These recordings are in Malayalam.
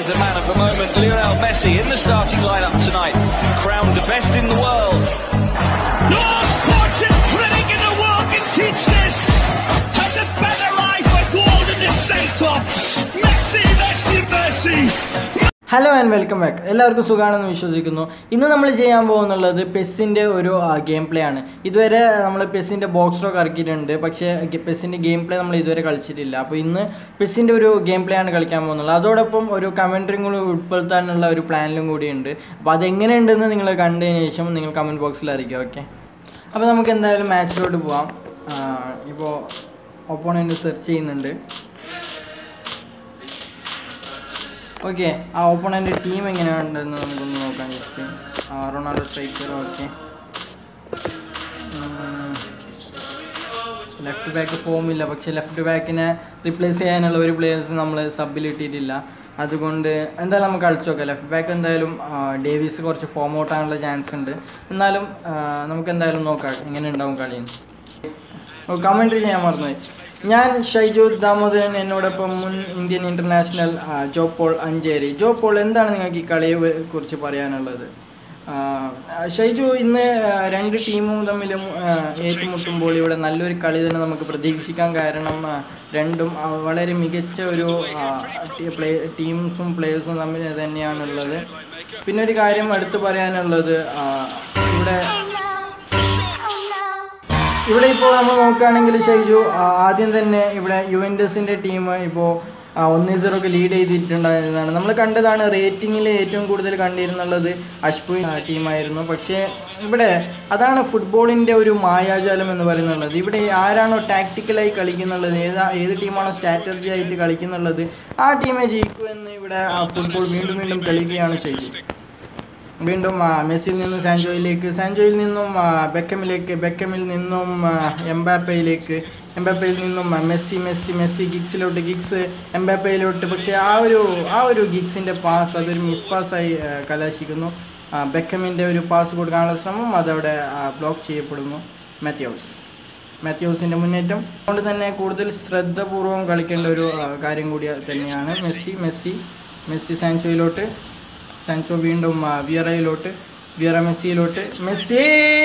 is the man of the moment, Lionel Messi, in the starting lineup tonight, crowned the best in the world. No fortune critic in the world can teach this. Has a better eye for gold than the Cyclops. Messi, Messi, Messi. Hello and welcome back എല്ലാവർക്കും സുഖമാണെന്ന് വിശ്വസിക്കുന്നു ഇന്ന് നമ്മൾ ചെയ്യാൻ പോകുന്നുള്ളത് പെസ്സിൻ്റെ ഒരു ഗെയിം പ്ലേ ആണ് ഇതുവരെ നമ്മൾ പെസ്സിൻ്റെ ബോക്സ് റോക്ക് ഇറക്കിയിട്ടുണ്ട് പക്ഷേ പെസ്സിൻ്റെ ഗെയിം പ്ലേ നമ്മൾ ഇതുവരെ കളിച്ചിട്ടില്ല അപ്പോൾ ഇന്ന് പെസ്സിൻ്റെ ഒരു ഗെയിം പ്ലേ ആണ് കളിക്കാൻ പോകുന്നത് അതോടൊപ്പം ഒരു കമൻട്രിയും കൂടി ഉൾപ്പെടുത്താനുള്ള ഒരു പ്ലാനിലും കൂടിയുണ്ട് അപ്പോൾ അതെങ്ങനെയുണ്ടെന്ന് നിങ്ങൾ കണ്ടതിന് ശേഷം നിങ്ങൾ കമൻറ്റ് ബോക്സിൽ അറിയിക്കുക ഓക്കെ അപ്പോൾ നമുക്ക് എന്തായാലും മാച്ചിലോട്ട് പോവാം ഇപ്പോൾ ഒപ്പോണൻറ്റ് സെർച്ച് ചെയ്യുന്നുണ്ട് ഓക്കെ ആ ഓപ്പണൻ്റെ ടീം എങ്ങനെയുണ്ടെന്ന് നമുക്കൊന്ന് നോക്കാം just Ronaldo striker okay left back ഫോമില്ല പക്ഷേ ലെഫ്റ്റ് ബാക്കിനെ റീപ്ലേസ് ചെയ്യാനുള്ള ഒരു പ്ലേയേഴ്സ് നമ്മൾ സബിൽ ഇട്ടിട്ടില്ല അതുകൊണ്ട് എന്തായാലും നമുക്ക് കളിച്ചു നോക്കാം ലെഫ്റ്റ് ബാക്ക് എന്തായാലും ആ, ഡേവിസ് കുറച്ച് ഫോം ഔട്ട് ആകാനുള്ള ചാൻസ് ഉണ്ട് എന്നാലും ആ, നമുക്ക് എന്തായാലും നോക്കാം എങ്ങനെ ഉണ്ടാവും കളിയെന്ന് കമൻറ്റ് ചെയ്യാൻ മറന്നുപോയി ഞാൻ ഷൈജു ദാമോദരൻ എന്നോടൊപ്പം മുൻ ഇന്ത്യൻ ഇന്റർനാഷണൽ ആ, ജോ പോൾ അഞ്ചേരി ജോ പോൾ എന്താണ് നിങ്ങൾക്ക് ഈ കളിയെ വ- കുറിച്ച് പറയാനുള്ളത് ആ, ഷൈജു ഇന്ന് ആ, രണ്ട് ടീമും തമ്മിലും ആ, ഏറ്റുമുട്ടുമ്പോൾ ഇവിടെ നല്ലൊരു കളി തന്നെ നമുക്ക് പ്രതീക്ഷിക്കാൻ കാരണം ആ, രണ്ടും ആ, വളരെ മികച്ച ഒരു ആ, ടി- പ്ലേ ടീംസും പ്ലേയേഴ്സും തമ്മിൽ തന്നെയാണുള്ളത് പിന്നെ ഒരു കാര്യം എടുത്തു പറയാനുള്ളത് ആ, ഇവിടെ ഇവിടെ ഇപ്പോൾ നമ്മൾ നോക്കുകയാണെങ്കിൽ ഷൈജു ആ, ആദ്യം തന്നെ ഇവിടെ യുവൻറ്റസിൻ്റെ ടീം ഇപ്പോൾ ഒന്ന് സീറോക്ക് ലീഡ് ചെയ്തിട്ടുണ്ടായിരുന്നതാണ് നമ്മൾ കണ്ടതാണ് റേറ്റിങ്ങിൽ ഏറ്റവും കൂടുതൽ കണ്ടിരുന്നുള്ളത് അഷ്പു ടീമായിരുന്നു പക്ഷേ ഇവിടെ അതാണ് ഫുട്ബോളിൻ്റെ ഒരു മായാജാലം എന്ന് പറയുന്നുള്ളത് ഇവിടെ ആരാണോ ടാക്റ്റിക്കലായി കളിക്കുന്നുള്ളത് ഏതാ ഏത് ടീമാണോ സ്ട്രാറ്റജി ആയിട്ട് കളിക്കുന്നുള്ളത് ആ ടീമെ ജയിക്കൂ എന്ന് ഇവിടെ ആ ഫുട്ബോൾ വീണ്ടും വീണ്ടും കളിക്കുകയാണ് ഷൈജു വീണ്ടും ആ, മെസ്സിയിൽ നിന്നും സാൻജോയിലേക്ക് സാൻജോയിൽ നിന്നും ആ, ബെക്കമിലേക്ക് ബെക്കമിൽ നിന്നും ആ, എംബാപ്പയിലേക്ക് എംബാപ്പയിൽ നിന്നും ആ, മെസ്സി മെസ്സി മെസ്സി ഗിഗ്സിലോട്ട് ഗിഗ്സ് എംബാപ്പയിലോട്ട് പക്ഷേ ആ ഒരു ആ ഒരു ഗിഗ്സിൻ്റെ പാസ് അതൊരു മിസ് പാസ്സായി ആ, കലാശിക്കുന്നു ആ, ബെക്കമിൻ്റെ ഒരു പാസ് കൊടുക്കാനുള്ള ശ്രമം അതവിടെ ബ്ലോക്ക് ചെയ്യപ്പെടുന്നു മാത്യോസ് മാത്യൂസിൻ്റെ മുന്നേറ്റം അതുകൊണ്ട് തന്നെ കൂടുതൽ ശ്രദ്ധപൂർവ്വം കളിക്കേണ്ട ഒരു ആ, കാര്യം കൂടി തന്നെയാണ് മെസ്സി മെസ്സി മെസ്സി സാൻചോയിലോട്ട് സാൻചോ വീണ്ടും ആ, വിയറയിലോട്ട് വിയറ മെസ്സിയിലോട്ട് മെസ്സി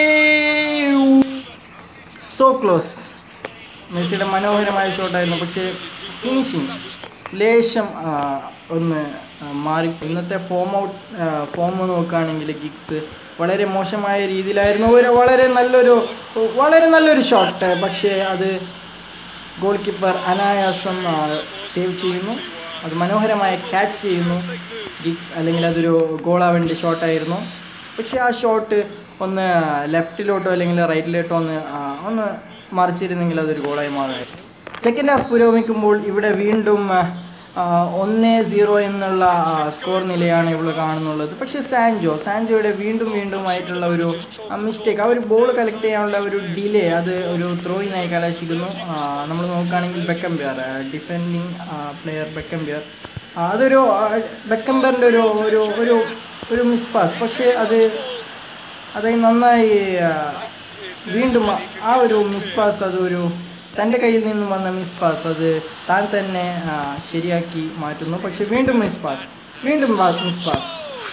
സോ ക്ലോസ് മെസ്സിയുടെ മനോഹരമായ ഷോട്ടായിരുന്നു പക്ഷേ ഫിനിഷിങ് ലേശം ആ, ഒന്ന് ആ, മാറി ഇന്നത്തെ ഫോം ഔട്ട് ഫോം നോക്കുകയാണെങ്കിൽ ഗിഗ്സ് വളരെ മോശമായ രീതിയിലായിരുന്നു ഒരു വളരെ നല്ലൊരു വളരെ നല്ലൊരു ഷോട്ട് പക്ഷേ അത് ഗോൾ കീപ്പർ അനായാസം സേവ് ചെയ്യുന്നു അത് മനോഹരമായ ക്യാച്ച് ചെയ്യുന്നു ഗിഗ്സ് അല്ലെങ്കിൽ അതൊരു ഗോളാവേണ്ട ഷോട്ടായിരുന്നു പക്ഷേ ആ ഷോട്ട് ഒന്ന് ലെഫ്റ്റിലോട്ടോ അല്ലെങ്കിൽ റൈറ്റിലോട്ടോ ഒന്ന് ആ, ഒന്ന് മറിച്ചിരുന്നെങ്കിൽ അതൊരു ഗോളായി മാറുമായിരുന്നു സെക്കൻഡ് ഹാഫ് പുരോഗമിക്കുമ്പോൾ ഇവിടെ വീണ്ടും ആ, ഒന്ന് സീറോ എന്നുള്ള സ്കോർ നിലയാണ് ഇവിടെ കാണുന്നുള്ളത് പക്ഷേ സാൻജോ സാൻജോയുടെ വീണ്ടും വീണ്ടും ആയിട്ടുള്ള ഒരു മിസ്റ്റേക്ക് ആ ഒരു ബോൾ കളക്ട് ചെയ്യാനുള്ള ഒരു ഡിലേ അത് ഒരു ത്രോയിനായി കലാശിക്കുന്നു നമ്മൾ നോക്കുകയാണെങ്കിൽ ബെക്കംബിയർ ഡിഫെൻഡിങ് പ്ലെയർ ബെക്കംബിയർ അതൊരു ബെക്കംബറിൻ്റെ ഒരു ഒരു ഒരു ഒരു മിസ് പാസ് പക്ഷേ അത് അത് നന്നായി ആ, വീണ്ടും ആ- ആ ഒരു മിസ് പാസ് അതൊരു തൻ്റെ കയ്യിൽ നിന്നും വന്ന മിസ് പാസ് അത് താൻ തന്നെ ആ, ശരിയാക്കി മാറ്റുന്നു പക്ഷെ വീണ്ടും മിസ് പാസ് വീണ്ടും മിസ് പാസ്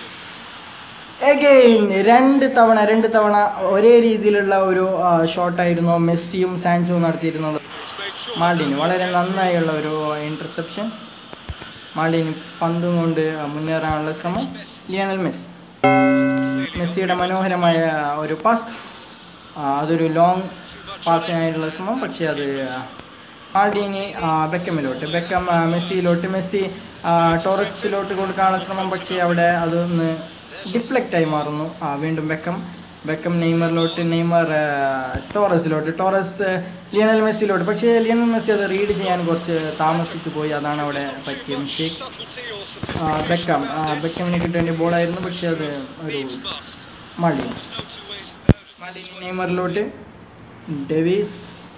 എഗെയിൻ രണ്ട് തവണ രണ്ട് തവണ ഒരേ രീതിയിലുള്ള ഒരു ഷോട്ടായിരുന്നു മെസ്സിയും സാൻസും നടത്തിയിരുന്നുള്ളത് മാൾഡിന് വളരെ നന്നായുള്ള ഒരു ഇൻ്റർസെപ്ഷൻ മാൾഡിന് പന്തും കൊണ്ട് മുന്നേറാനുള്ള ശ്രമം ലിയണൽ മെസ്സി മെസ്സിയുടെ മനോഹരമായ ഒരു പാസ് അതൊരു ലോങ് പാസിനായിട്ടുള്ള ശ്രമം പക്ഷേ അത് മാൾഡീനി ബെക്കമിലോട്ട് ബെക്കം ആ, മെസ്സിയിലോട്ട് മെസ്സി ആ, ടോറസിലോട്ട് കൊടുക്കാനുള്ള ശ്രമം പക്ഷേ അവിടെ അതൊന്ന് ഡിഫ്ലക്റ്റായി മാറുന്നു ആ, വീണ്ടും ബെക്കം ബെക്കം നെയ്മറിലോട്ട് നെയ്മർ ആ, ടോറസിലോട്ട് ടോറസ് ആ, ലിയണൽ മെസ്സിയിലോട്ട് പക്ഷേ ലിയണൽ മെസ്സി അത് റീഡ് ചെയ്യാൻ കുറച്ച് താമസിച്ചു പോയി അതാണ് അവിടെ പറ്റിയ മിസ്റ്റേക്ക് ബെക്കം ആ, ബെക്കമിന് കിട്ടേണ്ട ബോളായിരുന്നു പക്ഷേ അത് ഒരു മള്ളി മള്ളി നെയ്മറിലോട്ട് ഡെവീസ്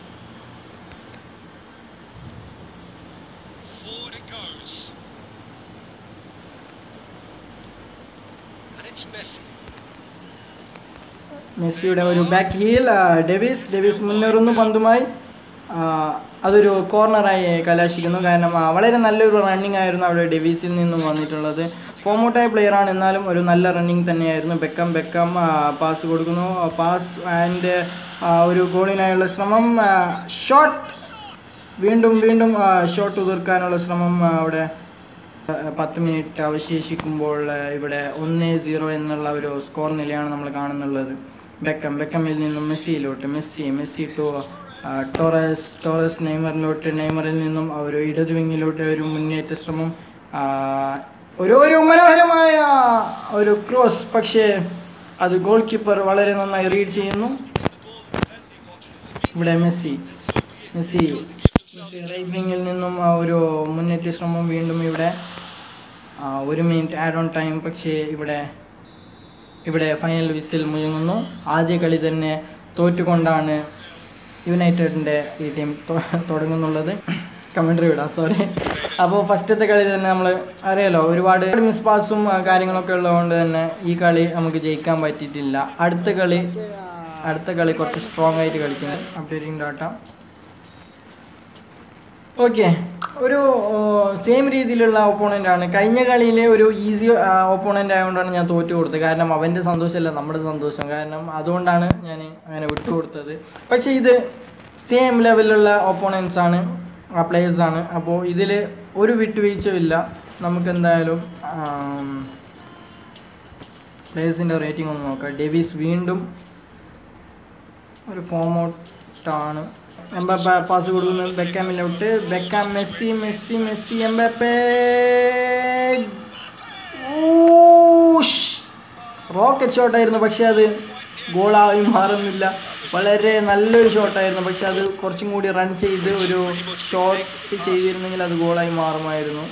Forward it goes. And it's Messi. മെസ്സിയുടെ ഒരു ബാക്ക് ഹീൽ ഡെവിസ് ഡെവിസ് മുന്നേറുന്നു പന്തുമായി ആ, അതൊരു കോർണറായി കലാശിക്കുന്നു കാരണം ആ, വളരെ നല്ലൊരു റണ്ണിങ് ആയിരുന്നു അവിടെ ഡെവീസിൽ നിന്നും വന്നിട്ടുള്ളത് ഫോമോട്ടായ പ്ലെയർ ആണ് എന്നാലും ഒരു നല്ല റണ്ണിങ് തന്നെയായിരുന്നു ബെക്കം ബെക്കം പാസ് കൊടുക്കുന്നു പാസ് ആൻഡ് ഒരു ഗോളിനായുള്ള ശ്രമം ഷോട്ട് വീണ്ടും വീണ്ടും ഷോട്ട് ഉതിർക്കാനുള്ള ശ്രമം ആ, അവിടെ ആ, പത്ത് മിനിറ്റ് അവശേഷിക്കുമ്പോൾ ആ, ഇവിടെ ഒന്ന് സീറോ എന്നുള്ള ഒരു സ്കോർ നിലയാണ് നമ്മൾ കാണുന്നുള്ളത് ബെക്കം ബെക്കമിൽ നിന്നും മെസ്സിയിലോട്ട് മെസ്സി മെസ്സി ടു ആ, ടോറസ് ടോറസ് നെയ്മറിലോട്ട് നെയ്മറിൽ നിന്നും ആ ഒരു ഇടതു വിങ്ങിലോട്ട് ഒരു മുന്നേറ്റ ശ്രമം ആ, ഒരു ഒരു മനോഹരമായ ഒരു ക്രോസ് പക്ഷേ അത് ഗോൾ കീപ്പർ വളരെ നന്നായി റീഡ് ചെയ്യുന്നു ഇവിടെ മെസ്സി മെസ്സി മെസ്സി റൈറ്റ് വിങ്ങിൽ നിന്നും ആ ഒരു മുന്നേറ്റ ശ്രമം വീണ്ടും ഇവിടെ ആ, ഒരു മിനിറ്റ് ആഡ് ഓൺ ടൈം പക്ഷേ ഇവിടെ ഇവിടെ ഫൈനൽ വിസിൽ മുഴങ്ങുന്നു ആദ്യ കളി തന്നെ തോറ്റുകൊണ്ടാണ് യുണൈറ്റഡിൻ്റെ ഈ ടീം തുടങ്ങുന്നുള്ളത് കമൻട്രി വിടാം സോറി അപ്പോൾ ഫസ്റ്റത്തെ കളി തന്നെ നമ്മൾ അറിയാലോ ഒരുപാട് മിസ് പാസും ആ, കാര്യങ്ങളൊക്കെ ഉള്ളതുകൊണ്ട് തന്നെ ഈ കളി നമുക്ക് ജയിക്കാൻ പറ്റിയിട്ടില്ല അടുത്ത കളി അടുത്ത കളി കുറച്ച് സ്ട്രോങ് ആയിട്ട് കളിക്കുന്നത് അപ്ഡേറ്റിംഗ് ഡാറ്റ ഓക്കെ ഒരു സെയിം രീതിയിലുള്ള ഓപ്പോണൻ്റ് ആണ് കഴിഞ്ഞ കളിയിൽ ഒരു ഈസി ഓപ്പോണൻ്റ് ആയതുകൊണ്ടാണ് ഞാൻ തോറ്റു കൊടുത്തത് കാരണം അവൻ്റെ സന്തോഷമല്ല നമ്മുടെ സന്തോഷം കാരണം അതുകൊണ്ടാണ് ഞാൻ അങ്ങനെ വിട്ടുകൊടുത്തത് പക്ഷേ ഇത് സെയിം ലെവലിലുള്ള ഓപ്പോണൻസ് ആണ് ആ പ്ലേയേഴ്സ് ആണ് അപ്പോൾ ഇതിൽ ഒരു വിട്ടുവീഴ്ചയില്ല നമുക്ക് എന്തായാലും പ്ലേയേഴ്സിൻ്റെ റേറ്റിംഗ് ഒന്ന് നോക്കാം ഡെവിസ് വീണ്ടും ഒരു ഫോം ഔട്ടാണ് എംബാപ്പ പാസ് കൊടുക്കുന്നത് ബെക്കാമിലോട്ട് Beckham Messi Messi Messi Mbappe rocket ഷോട്ടായിരുന്നു പക്ഷെ അത് ഗോളായി മാറുന്നില്ല വളരെ നല്ലൊരു ഷോട്ടായിരുന്നു പക്ഷെ അത് കുറച്ചും കൂടി റൺ ചെയ്ത് ഒരു ഷോട്ട് ചെയ്തിരുന്നെങ്കിൽ അത് ഗോളായി മാറുമായിരുന്നു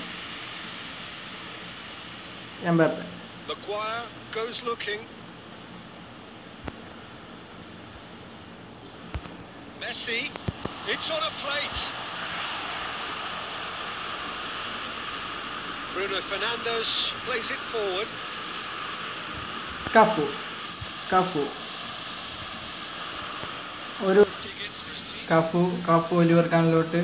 Mbappe Maguire goes looking. Messi, it's on a plate. Bruno Fernandes plays it forward. Cafu Cafu ഒരു കഫു കഫു ഒലിവർ ഖാനിലോട്ട്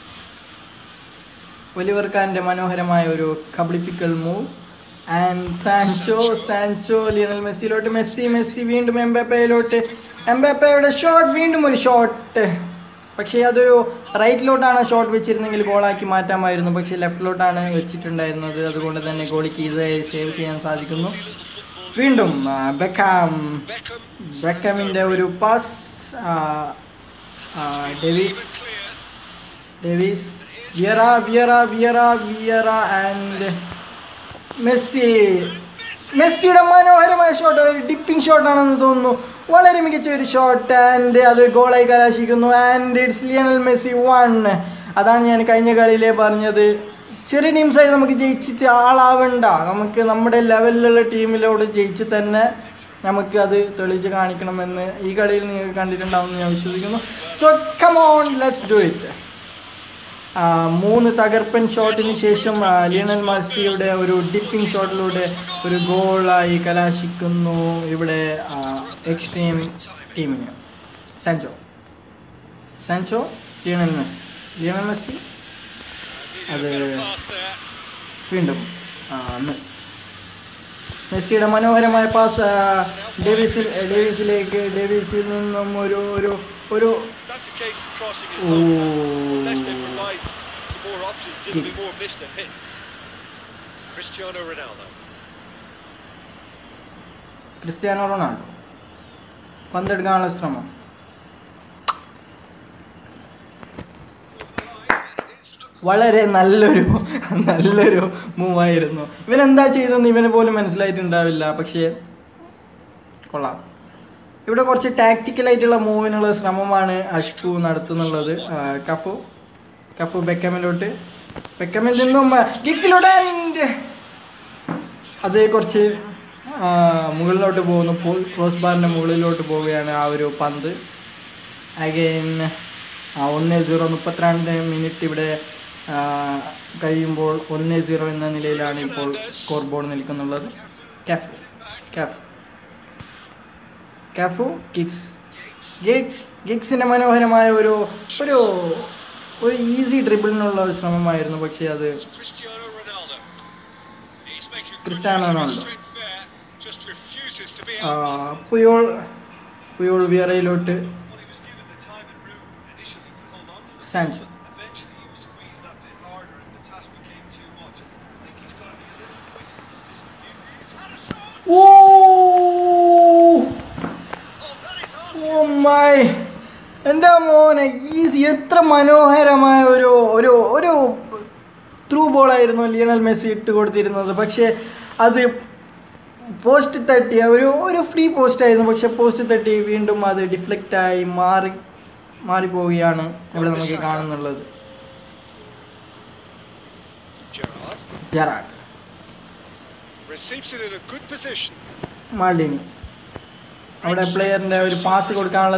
ഒലിവർ ഖാൻ്റെ മനോഹരമായ ഒരു കബളിപ്പിക്കൽ move and Sancho Sancho Lionel മെസ്സിയിലോട്ട് മെസ്സി മെസ്സി വീണ്ടും എംബാപ്പയിലോട്ട് എംബാപ്പയുടെ ഷോട്ട് വീണ്ടും ഒരു ഷോട്ട് പക്ഷേ അതൊരു റൈറ്റിലോട്ടാണ് ഷോട്ട് വെച്ചിരുന്നെങ്കിൽ ഗോളാക്കി മാറ്റാമായിരുന്നു പക്ഷേ ലെഫ്റ്റിലോട്ടാണ് വെച്ചിട്ടുണ്ടായിരുന്നത് അതുകൊണ്ട് തന്നെ ഗോളിക്ക് ഈസിയായി സേവ് ചെയ്യാൻ സാധിക്കുന്നു വീണ്ടും ആ, ബെക്കാം Beckham ബെക്കമിൻ്റെ ഒരു pass Davies Davies Vieira Vieira Vieira Vieira and Messi മെസ്സിയുടെ മനോഹരമായ ഷോട്ട് ഒരു ഡിപ്പിംഗ് ഷോട്ടാണെന്ന് തോന്നുന്നു വളരെ മികച്ച ഒരു ഷോട്ട് ആൻഡ് അത് ഗോളായി കലാശിക്കുന്നു and it's Lionel Messi one അതാണ് ഞാൻ കഴിഞ്ഞ കളിയിലെ പറഞ്ഞത് ചെറിയ ടീംസായി നമുക്ക് ജയിച്ചിട്ട് ആളാവണ്ട നമുക്ക് നമ്മുടെ ലെവലിലുള്ള ടീമിലോട് ജയിച്ച് തന്നെ നമുക്ക് അത് തെളിയിച്ച് കാണിക്കണമെന്ന് ഈ കളിയിൽ നിങ്ങൾ കണ്ടിട്ടുണ്ടാവുമെന്ന് ഞാൻ വിശ്വസിക്കുന്നു so come on let's do it ആ, മൂന്ന് തകർപ്പൻ ഷോട്ടിന് ശേഷം ആ, ലിയണൽ മെസ്സിയുടെ ഒരു ഡിപ്പിംഗ് ഷോട്ടിലൂടെ ഒരു ഗോളായി കലാശിക്കുന്നു ഇവിടെ എക്സ്ട്രീം ടീമിന് Sancho Sancho Lionel Messi Lionel Messi അത് pass there. വീണ്ടും ആ, മെസ്സി മെസ്സിയുടെ മനോഹരമായ പാസ് ഡേവിസിൽ ഡേവിസിലേക്ക് ഡേവിസിൽ നിന്നും ഒരു ഒരു ഒരു That's a case of crossing it oh low. Unless they provide some more options, it'll be Kicks. more miss than hit. Cristiano Ronaldo. Cristiano Ronaldo പന്തെടുക്കാനുള്ള ശ്രമം വളരെ നല്ലൊരു നല്ലൊരു മൂവായിരുന്നു ഇവൻ എന്താ ചെയ്തതെന്ന് ഇവന് പോലും മനസ്സിലായിട്ടുണ്ടാവില്ല പക്ഷേ കൊള്ളാം ഇവിടെ കുറച്ച് ടാക്റ്റിക്കലായിട്ടുള്ള മൂവിനുള്ള ശ്രമമാണ് അഷ്കു നടത്തുന്നുള്ളത് ആ, കഫു കഫു ബെക്കമിലോട്ട് ബെക്കമിൽ നിന്നും ആ, ഗിഗ്സിലോട്ട് and അത് കുറച്ച് ആ, മുകളിലോട്ട് പോകുന്നു ക്രോസ് ബാറിൻ്റെ മുകളിലോട്ട് പോവുകയാണ് ആ ഒരു പന്ത് അഗൈൻ ഒന്ന് സീറോ മുപ്പത്തിരണ്ട് മിനിറ്റ് ഇവിടെ ആ, കഴിയുമ്പോൾ ഒന്ന് സീറോ എന്ന നിലയിലാണ് ഇപ്പോൾ സ്കോർ ബോർഡ് നിൽക്കുന്നുള്ളത് Cafu Cafu Cafu Giggs Giggs ഗിഗ്സിൻ്റെ മനോഹരമായ ഒരു ഒരു ഒരു ഈസി ഡ്രിബിളിനുള്ള ഒരു ശ്രമമായിരുന്നു പക്ഷേ അത് Cristiano Ronaldo. He's making good Cristiano use of his Ronaldo. strength there. Just refuses to be ah, outmuscled. Puyol Puyol വിയറയിലോട്ട് Well, he was given the time and room initially to hold on to the Sancho. ball, but eventually he was squeezed that bit harder and the task became too much. I think he's got to be a little quicker in his distribution. He's had a shot! Oh Oh, Danny's oh asking my എൻ്റെ മോനെ ഈസി എത്ര മനോഹരമായ ഒരു ഒരു ഒരു ത്രൂ ബോളായിരുന്നു ലിയണൽ മെസ്സി ഇട്ട് കൊടുത്തിരുന്നത് പക്ഷേ അത് പോസ്റ്റ് തട്ടിയ ഒരു ഒരു ഫ്രീ പോസ്റ്റ് ആയിരുന്നു പക്ഷെ പോസ്റ്റ് തട്ടി വീണ്ടും അത് ഡിഫ്ലക്റ്റായി മാറി മാറിപ്പോവുകയാണ് ഇവിടെ നമുക്ക് കാണുന്നുള്ളത് Gerrard Gerrard receives it in a good position. Maldini അവിടെ പ്ലെയറിൻ്റെ ഒരു പാസ് കൊടുക്കാനുള്ള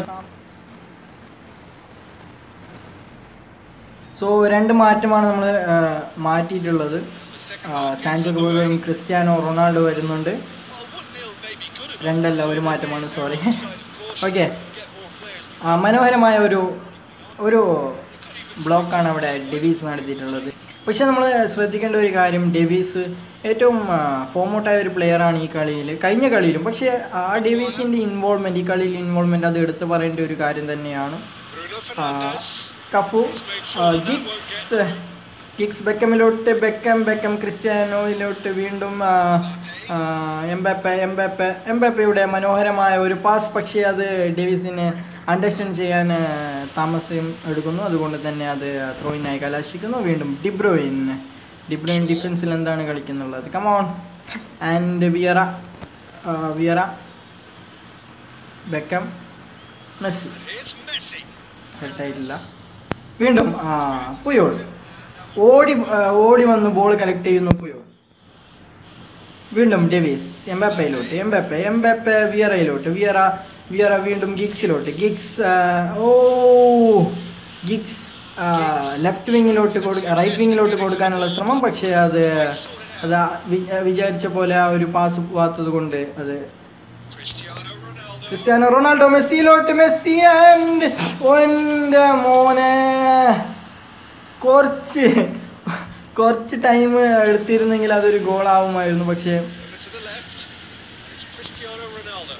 സോ രണ്ട് മാറ്റമാണ് നമ്മൾ മാറ്റിയിട്ടുള്ളത് ആ, സാൻജോ ഗോഗയും ക്രിസ്ത്യാനോ റൊണാൾഡോ വരുന്നുണ്ട് Well, 1-0 may be good enough. രണ്ടല്ല ഒരു മാറ്റമാണ് sorry Side, of course, okay get more players. മനോഹരമായ ഒരു ഒരു ബ്ലോക്കാണ് അവിടെ ഡെവീസ് നടത്തിയിട്ടുള്ളത് പക്ഷെ നമ്മൾ ശ്രദ്ധിക്കേണ്ട ഒരു കാര്യം ഡെവീസ് ഏറ്റവും ഫോമോട്ടായ ഒരു പ്ലെയറാണ് ഈ കളിയിൽ കഴിഞ്ഞ കളിയിലും പക്ഷേ ആ ഡെവീസിൻ്റെ ഇൻവോൾവ്മെൻറ്റ് ഈ കളിയിൽ ഇൻവോൾവ്മെൻറ്റ് അത് എടുത്തു പറയേണ്ട ഒരു കാര്യം തന്നെയാണ് Bruno ആ, Fernandes. കഫു ആ, ഗിഗ്സ് ഗിഗ്സ് ബെക്കമിലോട്ട് ബെക്കം ബെക്കം ക്രിസ്ത്യാനോയിലോട്ട് വീണ്ടും ആ, ആ, എംബാപ്പ എംബാപ്പ എംബാപ്പയുടെ മനോഹരമായ ഒരു പാസ് പക്ഷേ അത് ഡേവിസിന് അണ്ടർസ്റ്റാൻഡ് ചെയ്യാൻ ആ, താമസം എടുക്കുന്നു അതുകൊണ്ട് തന്നെ അത് ത്രോയിനായി കലാശിക്കുന്നു വീണ്ടും ഡിബ്രോയിൻ ഡിബ്രോയിൻ ഡിഫൻസിൽ എന്താണ് കളിക്കുന്നുള്ളത് കമോൺ ആൻഡ് വിയറ ആ, Vieira Beckham Messi Here's Messi. സെറ്റായിട്ടില്ല വീണ്ടും ആ പുയോൾ ഓടി ആ, ഓടി വന്ന് ബോൾ കളക്ട് ചെയ്യുന്നു പുയോൾ വീണ്ടും ഡെവീസ് എംബാപ്പയിലോട്ട് എംബാപ്പ എംബാപ്പ വിയറയിലോട്ട് വിയറ വിയറ വീണ്ടും ഗിഗ്സിലോട്ട് ഗിഗ്സ് ആ, ഓ ഗിഗ്സ് ലെഫ്റ്റ് വിങ്ങിലോട്ട് കൊടു റൈറ്റ് വിങ്ങിലോട്ട് കൊടുക്കാനുള്ള ശ്രമം പക്ഷേ അത് അത് വി- വിചാരിച്ച പോലെ ആ ഒരു പാസ് പോവാത്തത് കൊണ്ട് അത് Cristiano Ronaldo. ക്രിസ്ത്യാനോ റൊണാൾഡോ മെസ്സിയിലോട്ട് മെസ്സി ആൻഡ് എൻ്റെ മോനെ കുറച്ച് കുറച്ച് ടൈം എടുത്തിരുന്നെങ്കിൽ അതൊരു ഗോളാവുമായിരുന്നു പക്ഷേ Over to the left. It's Cristiano Ronaldo.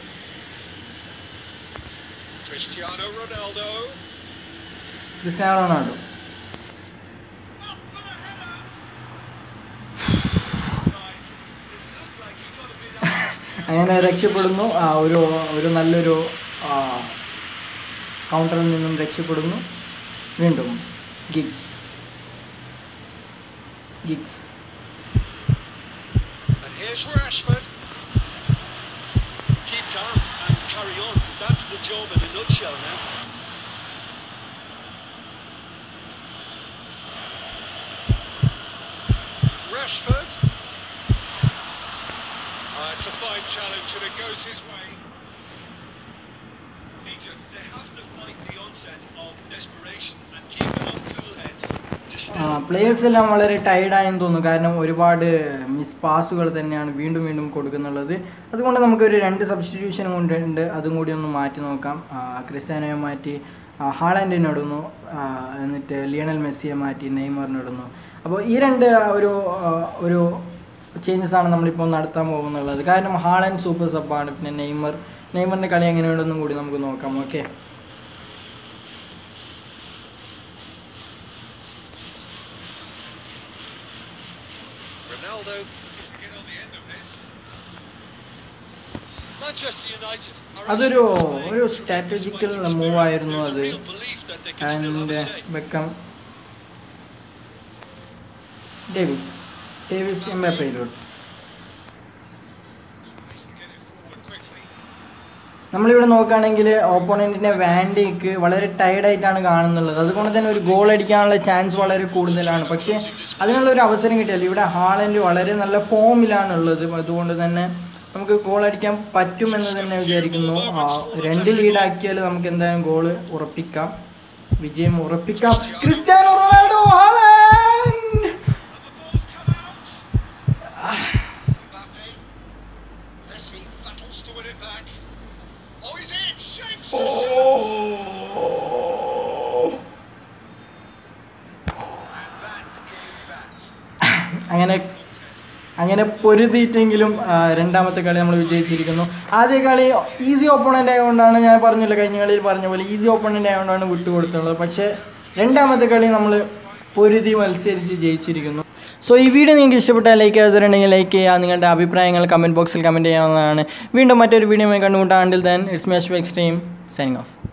Cristiano Ronaldo. Cristiano Ronaldo Up for the header. Christ. It looked like he got a bit anxious there. അങ്ങനെ രക്ഷപ്പെടുന്നു ആ ഒരു ഒരു നല്ലൊരു കൗണ്ടറിൽ നിന്നും രക്ഷപ്പെടുന്നു വീണ്ടും Giggs Giggs And here's Rashford. Keep calm and carry on. That's the job in a nutshell now. Rashford. Ah, it's a fine challenge and it goes his way. Peter, they have to fight the onset of desperation and keep enough cool heads to still players എല്ലാം വളരെ ടയർഡായെന്ന് തോന്നുന്നു കാരണം ഒരുപാട് മിസ് പാസുകൾ തന്നെയാണ് വീണ്ടും വീണ്ടും കൊടുക്കുന്നുള്ളത് അതുകൊണ്ട് നമുക്കൊരു രണ്ട് സബ്സ്റ്റിറ്റ്യൂഷൻ കൊണ്ടുണ്ട് അതും കൂടി ഒന്ന് മാറ്റി നോക്കാം ആ, ക്രിസ്ത്യാനോയെ മാറ്റി ആ, ഹാളൻഡിനെ ഇടുന്നു ആ, എന്നിട്ട് ലിയണൽ മെസ്സിയെ മാറ്റി നെയ്മറിനെ ഇടുന്നു അപ്പോൾ ഈ രണ്ട് ഒരു ആ, ഒരു ചേഞ്ചസ് ആണ് നമ്മളിപ്പോൾ നടത്താൻ പോകുന്നുള്ളത് കാരണം ഹാളൻ സൂപ്പർ സബ്ബാണ് പിന്നെ നെയ്മർ നെയ്മറിൻ്റെ കളി എങ്ങനെയുണ്ടെന്നും കൂടി നമുക്ക് നോക്കാം okay Ronaldo. to get on the end of this. Manchester United are അതൊരു actually displaying ഒരു tremendous strategical fighting move spirit. ആയിരുന്നു There's a അത് real belief that they can still have and a say. Beckham Davies Davies എംബാപ്പയിലോട്ട് Tries to get it forward quickly. നമ്മളിവിടെ നോക്കുകയാണെങ്കിൽ ഓപ്പോണൻറ്റിൻ്റെ വാൻഡേക്ക് വളരെ ടയർഡായിട്ടാണ് കാണുന്നുള്ളത് അതുകൊണ്ട് തന്നെ ഒരു ഗോൾ അടിക്കാനുള്ള ചാൻസ് വളരെ കൂടുതലാണ് പക്ഷേ അതിനുള്ള ഒരു അവസരം കിട്ടിയല്ലോ ഇവിടെ ഹാളൻഡ് വളരെ നല്ല ഫോമിലാണുള്ളത് അതുകൊണ്ട് തന്നെ നമുക്ക് ഗോൾ അടിക്കാൻ പറ്റുമെന്ന് തന്നെ വിചാരിക്കുന്നു ആ, രണ്ട് ലീഡാക്കിയാൽ നമുക്ക് എന്തായാലും ഗോൾ ഉറപ്പിക്കാം വിജയം ഉറപ്പിക്കാം Cristiano Ronaldo Haaland And the ball's come out. Mbappe. Messi battles to win it back. Oh, he's in. Shapes to shoot. അങ്ങനെ പൊരുതിയിട്ടെങ്കിലും ആ, രണ്ടാമത്തെ കളി നമ്മൾ വിജയിച്ചിരിക്കുന്നു ആദ്യ കളി ഈസി ഓപ്പണൻ്റ് ആയതുകൊണ്ടാണ് ഞാൻ പറഞ്ഞില്ല കഴിഞ്ഞ കളിയിൽ പറഞ്ഞ പോലെ ഈസി ഓപ്പണൻ്റ് ആയതുകൊണ്ടാണ് വിട്ടുകൊടുത്തുള്ളത് പക്ഷേ രണ്ടാമത്തെ കളി നമ്മൾ പൊരുതി മത്സരിച്ച് ജയിച്ചിരിക്കുന്നു സോ ഈ വീഡിയോ നിങ്ങൾക്ക് ഇഷ്ടപ്പെട്ടാൽ ലൈക്ക് ചെയ്തിട്ടുണ്ടെങ്കിൽ ലൈക്ക് ചെയ്യുക നിങ്ങളുടെ അഭിപ്രായങ്ങൾ കമൻറ്റ് ബോക്സിൽ കമൻറ്റ് ചെയ്യാവുന്നതാണ് വീണ്ടും മറ്റൊരു വീഡിയോ കണ്ടുമുട്ടാണ്ടിൽ then it's match extreme signing of